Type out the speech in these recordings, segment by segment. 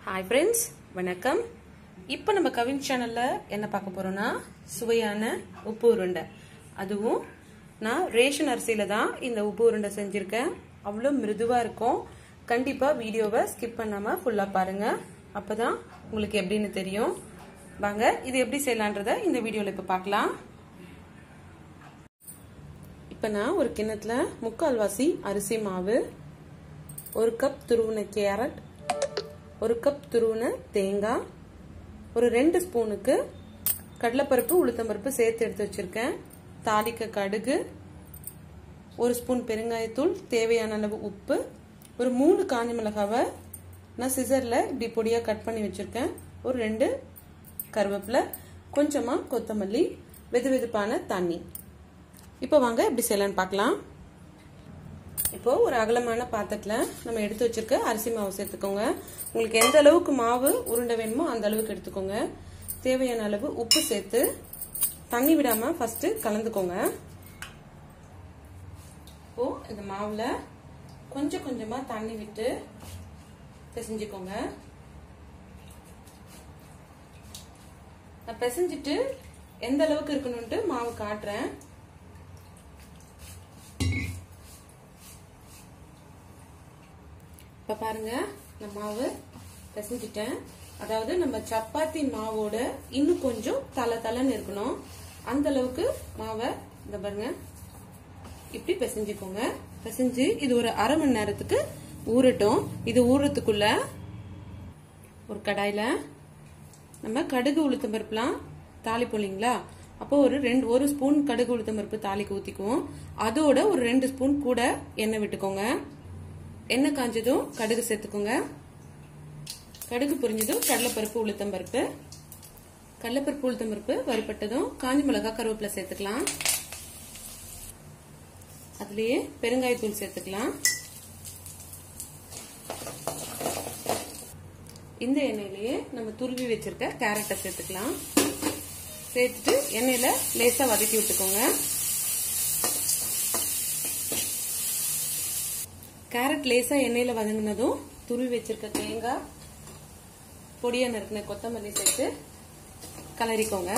hi friends வணக்கம் இப்போ நம்ம கவின் சேனலில் என்ன பார்க்க போகிறோம்னா சுவையான உப்பு உருண்டை அதுவும் நான் ரேஷன் அரிசியில் தான் இந்த உப்பு உருண்டை செஞ்சுருக்கேன் அவ்வளோ மிருதுவாக இருக்கும் கண்டிப்பாக வீடியோவை ஸ்கிப் பண்ணாமல் ஃபுல்லாக பாருங்கள் அப்போ தான் உங்களுக்கு எப்படின்னு தெரியும் வாங்க இது எப்படி செய்யலான்றதை இந்த வீடியோவில் இப்போ பார்க்கலாம் இப்போ நான் ஒரு கிண்ணத்துல முக்கால்வாசி அரிசி மாவு ஒரு கப் துருவின கேரட் ஒரு கப் துருவின தேங்காய் ஒரு ரெண்டு ஸ்பூனுக்கு கடலைப்பருப்பு உளுத்தம்பருப்பு சேர்த்து எடுத்து வச்சிருக்கேன் தாளிக்க கடுகு ஒரு ஸ்பூன் பெருங்காயத்தூள் தேவையான அளவு உப்பு ஒரு மூணு காஞ்ச மிளகாவை நான் சிசரில் இப்படி பொடியாக கட் பண்ணி வச்சுருக்கேன் ஒரு ரெண்டு கருவேப்பிலை கொஞ்சமாக கொத்தமல்லி வெது வெதுப்பான தண்ணி இப்போ வாங்க எப்படி செய்யலான்னு பார்க்கலாம் இப்போ ஒரு அகலமான பாத்திரத்தில் நம்ம எடுத்து வச்சிருக்க அரிசி மாவு சேர்த்துக்கோங்க உங்களுக்கு எந்த அளவுக்கு மாவு உருண்டை வேணுமோ அந்த அளவுக்கு எடுத்துக்கோங்க தேவையான அளவு உப்பு சேர்த்து தண்ணி விடாம ஃபர்ஸ்ட் கலந்துக்கோங்க இப்போ இந்த மாவுல கொஞ்சம் கொஞ்சமா தண்ணி விட்டு பிசைஞ்சுக்கோங்க நான் பிசைஞ்சிட்டு எந்த அளவுக்கு இருக்கணும்ட்டு மாவு காட்டுறேன் இப்போ பாருங்க நான் மாவு பிசைஞ்சிட்டேன் அதாவது நம்ம சப்பாத்தி மாவோட இன்னும் கொஞ்சம் தலை தலைன்னு இருக்கணும் அந்த அளவுக்கு மாவை இந்த பாருங்க இப்படி பிசைஞ்சுக்கோங்க பிசைஞ்சு இது ஒரு அரை மணி நேரத்துக்கு ஊறட்டும் இது ஊறத்துக்குள்ள ஒரு கடாயில நம்ம கடுகு உளுத்தம் பருப்புலாம் தாளிப்போம் இல்லைங்களா அப்போ ஒரு ரெண்டு ஒரு ஸ்பூன் கடுகு உளுத்தம் பருப்பு தாளிக்கு ஊற்றிக்குவோம் அதோட ஒரு ரெண்டு ஸ்பூன் கூட எண்ணெய் விட்டுக்கோங்க எண்ணெய் காஞ்சதும் கடுகு சேர்த்துக்கோங்க கடுகு புரிஞ்சதும் கடலைப்பருப்பு உளுத்தம் பருப்பு கடலைப்பருப்பு உளுத்தம் பருப்பு வறுப்பட்டதும் காஞ்சி மிளகாய் கருவேப்பிலை சேர்த்துக்கலாம் அதுலயே பெருங்காயத்தூள் சேர்த்துக்கலாம் இந்த எண்ணெயிலேயே நம்ம துருவி வச்சிருக்க கேரட்டை சேர்த்துக்கலாம் சேர்த்துட்டு எண்ணெயில லேசா வதக்கி விட்டுக்கோங்க கேரட் லேசா எண்ணெயில வதங்கினதும் துருவி வச்சிருக்க தேங்காய் பொடியா நறுக்கின கொத்தமல்லி சேர்த்து கலரிக்கோங்க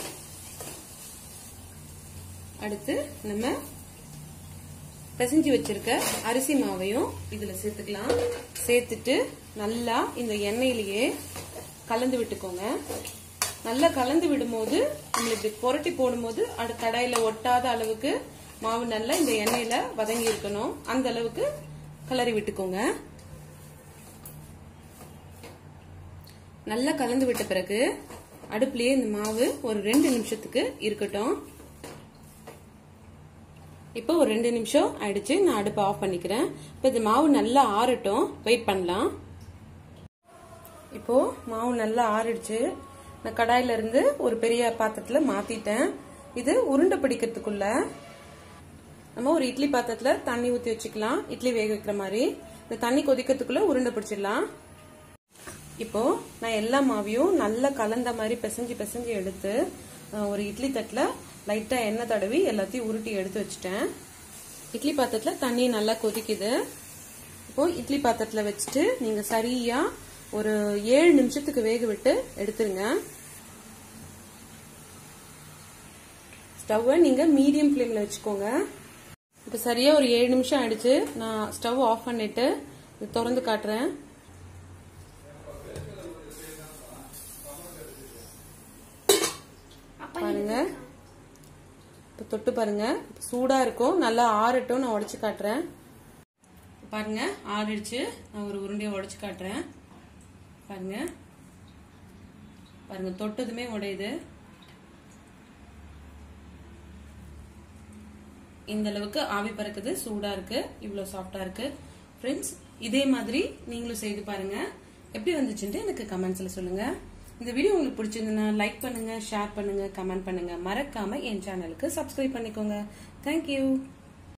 அடுத்து நம்ம பிசைஞ்சு வச்சிருக்க அரிசி மாவையும் இதுல சேர்த்துக்கலாம் சேர்த்துட்டு நல்லா இந்த எண்ணெயிலேயே கலந்து விட்டுக்கோங்க நல்லா கலந்து விடும்போது நம்மளுக்கு புரட்டி போடும்போது அது கடாயில ஒட்டாத அளவுக்கு மாவு நல்லா இந்த எண்ணெயில வதங்கி இருக்கணும் அந்த அளவுக்கு கலரி விட்டுக்கோங்க நல்லா கலந்து விட்ட பிறகு அடுப்புலயே இந்த மாவு ஒரு ரெண்டு நிமிஷத்துக்கு இருக்கட்டும் இப்போ ஒரு ரெண்டு நிமிஷம் ஆயிடுச்சு நான் அடுப்பை ஆஃப் பண்ணிக்கிறேன் இப்போ இந்த மாவு நல்லா ஆறட்டும் வெயிட் பண்ணலாம் இப்போ மாவு நல்லா ஆறிடுச்சு நான் கடாயில இருந்து ஒரு பெரிய பாத்திரத்துல மாத்திட்டேன் இது உருண்டை பிடிக்கிறதுக்குள்ள நம்ம ஒரு இட்லி பாத்திரத்துல தண்ணி ஊத்தி வச்சுக்கலாம் இட்லி வேக வைக்கிற மாதிரி இந்த தண்ணி கொதிக்கிறதுக்குள்ள உருண்டை பிடிச்சிடலாம் இப்போ நான் எல்லா மாவையும் நல்லா கலந்த மாதிரி பிசைஞ்சு பிசைஞ்சு எடுத்து ஒரு இட்லி தட்டுல லைட்டா எண்ணெய் தடவி எல்லாத்தையும் உருட்டி எடுத்து வச்சுட்டேன் இட்லி பாத்திரத்துல தண்ணி நல்லா கொதிக்குது இப்போ இட்லி பாத்திரத்துல வச்சுட்டு நீங்க சரியா ஒரு ஏழு நிமிஷத்துக்கு வேக விட்டு எடுத்துருங்க ஸ்டவ்வை நீங்க மீடியம் ஃப்ளேம்ல வச்சுக்கோங்க இப்போ சரியா ஒரு ஏழு நிமிஷம் ஆயிடுச்சு நான் ஸ்டவ் ஆஃப் பண்ணிட்டு திறந்து காட்டுறேன் பாருங்க இப்போ தொட்டு பாருங்க சூடா இருக்கும் நல்லா ஆறட்டும் நான் உடைச்சு காட்டுறேன் பாருங்க ஆறிடுச்சு நான் ஒரு உருண்டையை உடைச்சு காட்டுறேன் பாருங்க பாருங்க தொட்டதுமே உடையுது இந்த அளவுக்கு ஆவி பறக்குது சூடா இருக்கு இவ்வளவு சாஃப்டா இருக்கு ஃப்ரெண்ட்ஸ் இதே மாதிரி நீங்களும் செய்து பாருங்க எப்படி வந்துச்சுன்ட்டு எனக்கு கமெண்ட்ஸ்ல சொல்லுங்க இந்த வீடியோ உங்களுக்கு பிடிச்சிருந்ததுன்னா லைக் பண்ணுங்க ஷேர் பண்ணுங்க கமெண்ட் பண்ணுங்க மறக்காம என் சேனலுக்கு சப்ஸ்கிரைப் பண்ணிக்கோங்க தேங்க்யூ